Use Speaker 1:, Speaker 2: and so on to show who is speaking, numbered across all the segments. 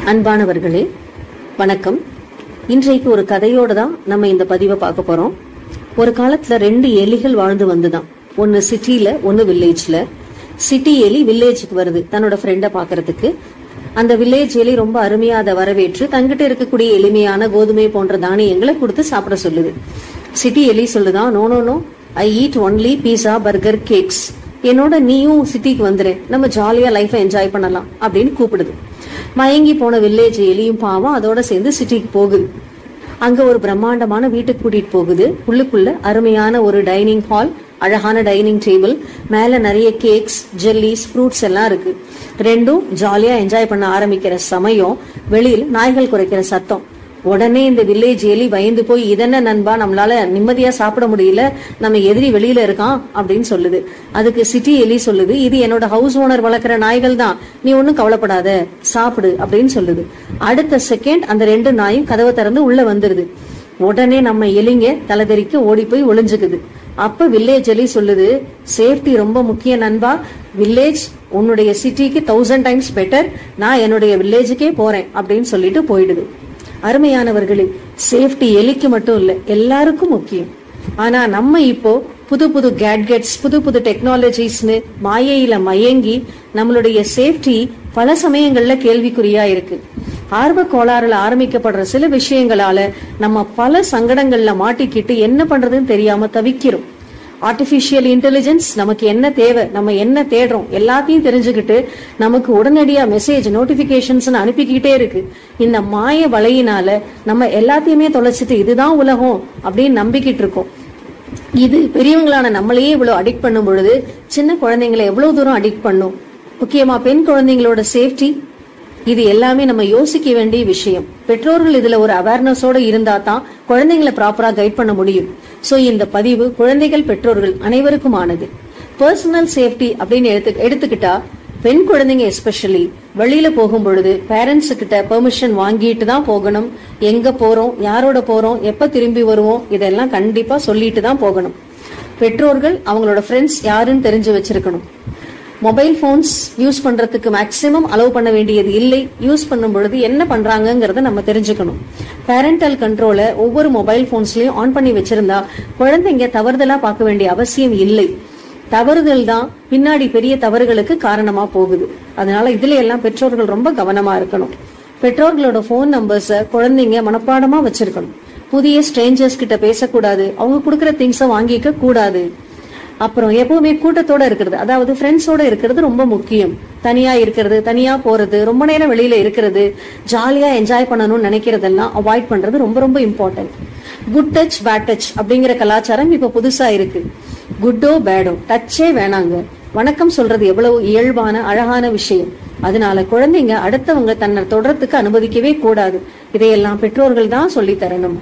Speaker 1: அன்பானவர்களே வணக்கம் இன்றைக்கு ஒரு கதையோட தான் நம்ம இந்த பதிவை பார்க்க போறோம் ஒரு காலத்துல ரெண்டு எலிகள் வாழ்ந்து வந்துதான் ஒன்னு சிட்டில ஒன்னு வில்லேஜ்ல சிட்டி எலி வில்லேஜுக்கு வருது தன்னோட ஃப்ரெண்ட பாக்குறதுக்கு அந்த வில்லேஜ் எலி ரொம்ப அருமையா அதை வரவேற்று தங்கிட்ட இருக்கக்கூடிய எளிமையான கோதுமை போன்ற தானியங்களை கொடுத்து சாப்பிட சொல்லுது சிட்டி எலி சொல்லுதான் no no no I eat only pizza burger cakes என்னோட நீயும் சிட்டிக்கு வந்துரு நம்ம ஜாலியா லைஃபை என்ஜாய் பண்ணலாம் அப்படின்னு கூப்பிடுது மயங்கி போன வில்லேஜ் எலியும் பாவம் அதோட சேர்ந்து சிட்டிக்கு போகுது அங்க ஒரு பிரம்மாண்டமான வீட்டுக்கு கூட்டிட்டு போகுது உள்ளுக்குள்ள அருமையான ஒரு டைனிங் ஹால் அழகான டைனிங் டேபிள் மேல நிறைய கேக்ஸ் ஜெல்லிஸ் ஃப்ரூட்ஸ் எல்லாம் இருக்கு ரெண்டும் ஜாலியா என்ஜாய் பண்ண ஆரம்பிக்கிற சமயம் வெளியில் நாய்கள் குறைக்கிற சத்தம் உடனே இந்த வில்லேஜ் எலி பயந்து போய் இதென்ன நண்பா நம்மளால நிம்மதியா சாப்பிட முடியல நம்ம எதிரி வெளியில இருக்கான் அப்படின்னு சொல்லுது அதுக்கு சிட்டி எலி சொல்லுது இது என்னோட ஹவுஸ் ஓனர் வளர்க்குற நாய்கள் தான் நீ ஒன்னும் கவலைப்படாத சாப்பிடு அப்படின்னு சொல்லுது அடுத்த செகண்ட் அந்த ரெண்டு நாயும் கதவை திறந்து உள்ள வந்துருது உடனே நம்ம எலிங்க தலைதெறிக்க ஓடி போய் ஒளிஞ்சுக்குது அப்ப வில்லேஜ் எலி சொல்லுது சேஃப்டி ரொம்ப முக்கிய நண்பா வில்லேஜ் உன்னுடைய சிட்டிக்கு தௌசண்ட் டைம்ஸ் பெட்டர் நான் என்னுடைய வில்லேஜுக்கே போறேன் அப்படின்னு சொல்லிட்டு போயிடுது அருமையானவர்களே சேஃப்டி எலிக்கு மட்டும் இல்ல எல்லாருக்கும் முக்கியம் ஆனா நம்ம இப்போ புது புது கேட்கெட்ஸ் புது புது டெக்னாலஜிஸ்னு மாயையில மயங்கி நம்மளுடைய சேஃப்டி பல சமயங்கள்ல கேள்விக்குறியா இருக்கு ஆர்வ கோளாறுல ஆரம்பிக்கப்படுற சில விஷயங்களால நம்ம பல சங்கடங்கள்ல மாட்டிக்கிட்டு என்ன பண்றதுன்னு தெரியாம தவிக்கிறோம் ஆர்டிபிஷியல் இன்டெலிஜென்ஸ் நமக்கு என்ன தேவை நம்ம என்ன தேடுறோம் எல்லாத்தையும் தெரிஞ்சுக்கிட்டு நமக்கு உடனடியா மெசேஜ் நோட்டிபிகேஷன்ஸ் அனுப்பிக்கிட்டே இருக்கு இந்த மாய வலையினால நம்ம எல்லாத்தையுமே தொலைச்சிட்டு இதுதான் உலகம் அப்படின்னு நம்பிக்கிட்டு இருக்கோம் இது பெரியவங்களான நம்மளையே இவ்வளவு அடிக்ட் பண்ணும் பொழுது சின்ன குழந்தைங்களை எவ்வளவு தூரம் அடிக்ட் பண்ணும் முக்கியமா பெண் குழந்தைங்களோட சேஃப்டி இது எல்லாமே நம்ம யோசிக்க வேண்டிய விஷயம் பெற்றோர்கள் இதுல ஒரு அவேர்னஸோட இருந்தா தான் குழந்தைங்களை ப்ராப்பரா கைட் பண்ண முடியும் சோ இந்த பதிவு குழந்தைகள் பெற்றோர்கள் அனைவருக்குமானது பர்சனல் சேஃப்டி அப்படின்னு எடுத்து எடுத்துக்கிட்டா பெண் குழந்தைங்க எஸ்பெஷலி வெளியில போகும் பொழுது பேரண்ட்ஸ் கிட்ட பெர்மிஷன் வாங்கிட்டு தான் போகணும் எங்க போறோம் யாரோட போறோம் எப்ப திரும்பி வருவோம் இதெல்லாம் கண்டிப்பா சொல்லிட்டு தான் போகணும் பெற்றோர்கள் அவங்களோட ஃப்ரெண்ட்ஸ் யாருன்னு தெரிஞ்சு வச்சிருக்கணும் மொபைல் போன்ஸ் யூஸ் பண்றதுக்கு மேக்சிமம் அலோவ் பண்ண வேண்டியது இல்லை யூஸ் பண்ணும் பொழுது என்ன பண்றாங்கங்கறத நம்ம தெரிஞ்சுக்கணும் பேரண்டல் கண்ட்ரோலை ஒவ்வொரு மொபைல் போன்ஸ்லயும் ஆன் பண்ணி வச்சிருந்தா குழந்தைங்க தவறுதலா பார்க்க வேண்டிய அவசியம் இல்லை தவறுதல் தான் பின்னாடி பெரிய தவறுகளுக்கு காரணமா போகுது அதனால இதுல எல்லாம் பெற்றோர்கள் ரொம்ப கவனமா இருக்கணும் பெற்றோர்களோட போன் நம்பர்ஸ குழந்தைங்க மனப்பாடமா வச்சிருக்கணும் புதிய ஸ்ட்ரேஞ்சர்ஸ் கிட்ட பேசக்கூடாது அவங்க கொடுக்கற திங்ஸ வாங்கிக்க கூடாது அப்புறம் எப்பவுமே கூட்டத்தோட இருக்கிறது அதாவது ஃப்ரெண்ட்ஸோட இருக்கிறது ரொம்ப முக்கியம் தனியா இருக்கிறது தனியா போறது ரொம்ப நேரம் வெளியில இருக்கிறது ஜாலியா என்ஜாய் பண்ணணும்னு நினைக்கிறதெல்லாம் அவாய்ட் பண்றது ரொம்ப ரொம்ப important good touch bad touch அப்படிங்கிற கலாச்சாரம் இப்ப புதுசா இருக்கு குட்டோ பேடோ டச்சே வேணாங்க வணக்கம் சொல்றது எவ்வளவு இயல்பான அழகான விஷயம் அதனால குழந்தைங்க அடுத்தவங்க தன்னை தொடர்றதுக்கு அனுமதிக்கவே கூடாது இதையெல்லாம் பெற்றோர்கள் தான் சொல்லி தரணும்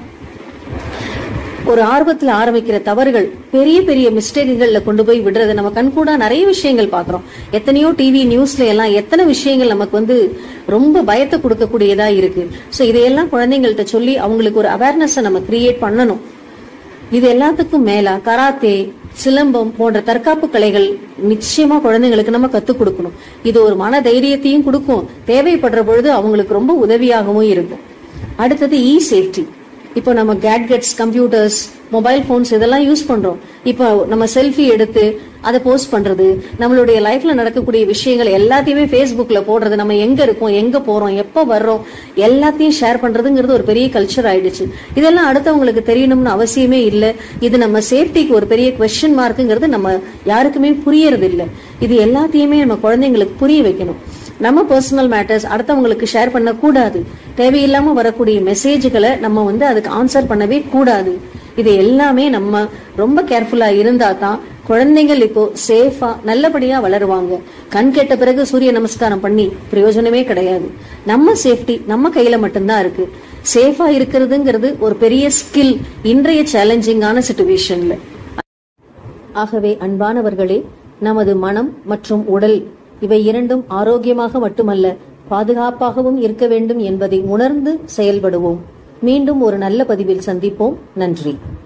Speaker 1: ஒரு ஆர்வத்துல ஆரம்பிக்கிற தவறுகள் பெரிய பெரிய மிஸ்டேக்குகள்ல கொண்டு போய் விடுறது நம்ம கண்கூடா நிறைய விஷயங்கள் பாக்குறோம் எத்தனையோ டிவி நியூஸ்ல எல்லாம் எத்தனை விஷயங்கள் நமக்கு வந்து ரொம்ப பயத்தை கொடுக்கக்கூடியதா இருக்கு சோ இதையெல்லாம் குழந்தைங்கள்ட்ட சொல்லி அவங்களுக்கு ஒரு அவேர்னஸ் நம்ம கிரியேட் பண்ணணும் இது எல்லாத்துக்கும் மேலா கராத்தே சிலம்பம் போன்ற தற்காப்பு கலைகள் நிச்சயமா குழந்தைங்களுக்கு நம்ம கத்துக் கொடுக்கணும் இது ஒரு மன தைரியத்தையும் கொடுக்கும் தேவைப்படுற பொழுது அவங்களுக்கு ரொம்ப உதவியாகவும் இருக்கும் அடுத்தது இ சேஃப்டி இப்போ நம்ம கேட்கெட்ஸ் கம்ப்யூட்டர்ஸ் மொபைல் போன்ஸ் இதெல்லாம் யூஸ் பண்றோம் இப்போ நம்ம செல்ஃபி எடுத்து அதை போஸ்ட் பண்றது நம்மளுடைய லைஃப்ல நடக்கக்கூடிய விஷயங்கள் எல்லாத்தையுமே ஃபேஸ்புக்ல போடுறது நம்ம எங்க இருக்கோம் எங்க போறோம் எப்ப வர்றோம் எல்லாத்தையும் ஷேர் பண்றதுங்கிறது ஒரு பெரிய கல்ச்சர் ஆயிடுச்சு இதெல்லாம் அடுத்தவங்களுக்கு தெரியணும்னு அவசியமே இல்லை இது நம்ம சேஃப்டிக்கு ஒரு பெரிய கொஸ்டின் மார்க்குங்கிறது நம்ம யாருக்குமே புரியறது இல்லை இது எல்லாத்தையுமே நம்ம குழந்தைங்களுக்கு புரிய வைக்கணும் நம்ம பர்சனல் மேட்டர்ஸ் அடுத்தவங்களுக்கு ஷேர் பண்ண கூடாது தேவையில்லாம வரக்கூடிய மெசேஜ்களை நம்ம வந்து அதுக்கு ஆன்சர் பண்ணவே கூடாது இது எல்லாமே நம்ம ரொம்ப கேர்ஃபுல்லா இருந்தா தான் குழந்தைகள் இப்போ சேஃபா நல்லபடியா வளருவாங்க கண் கெட்ட பிறகு சூரிய நமஸ்காரம் பண்ணி பிரயோஜனமே கிடையாது நம்ம சேஃப்டி நம்ம கையில மட்டும்தான் இருக்கு சேஃபா இருக்கிறதுங்கிறது ஒரு பெரிய ஸ்கில் இன்றைய சேலஞ்சிங்கான சுச்சுவேஷன்ல ஆகவே அன்பானவர்களே நமது மனம் மற்றும் உடல் இவை இரண்டும் ஆரோக்கியமாக மட்டுமல்ல பாதுகாப்பாகவும் இருக்க வேண்டும் என்பதை உணர்ந்து செயல்படுவோம் மீண்டும் ஒரு நல்ல பதிவில் சந்திப்போம் நன்றி